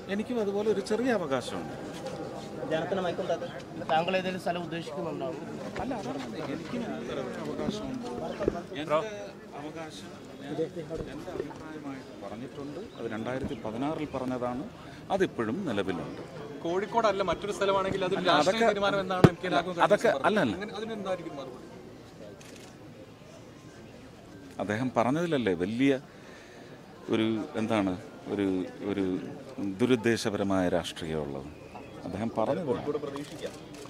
എനിക്കും അതുപോലെ ഒരു ചെറിയ അവകാശമുണ്ട് ജനത്തിന് മൈക്കുണ്ടാക്കും താങ്കൾ ഏതെങ്കിലും സ്ഥലം ഉദ്ദേശിക്കുന്നുണ്ടോ അല്ല അതാണ് എനിക്കും അത്തരത്തിൽ അവകാശമുണ്ട് എൻ്റെ അവകാശം ഞാൻ എൻ്റെ അഭിപ്രായമായിട്ട് പറഞ്ഞിട്ടുണ്ട് അത് രണ്ടായിരത്തി പതിനാറിൽ പറഞ്ഞതാണ് അതിപ്പോഴും നിലവിലുണ്ട് കോഴിക്കോടല്ല മറ്റൊരു സ്ഥലമാണെങ്കിൽ അതൊരു അല്ല, രാഷ്ട്രീയ അതൊക്കെ- തീരുമാനം എന്നാണ് എം കെ രാഘവൻ അതൊക്കെ അല്ല അല്ല അങ്ങനെ അതിനെന്തായിരിക്കും മറുപടി അദ്ദേഹം പറഞ്ഞതിലല്ലേ വലിയ ഒരു എന്താണ് ഒരു ഒരു ദുരുദ്ദേശപരമായ രാഷ്ട്രീയമുള്ളത് അദ്ദേഹം പറഞ്ഞത്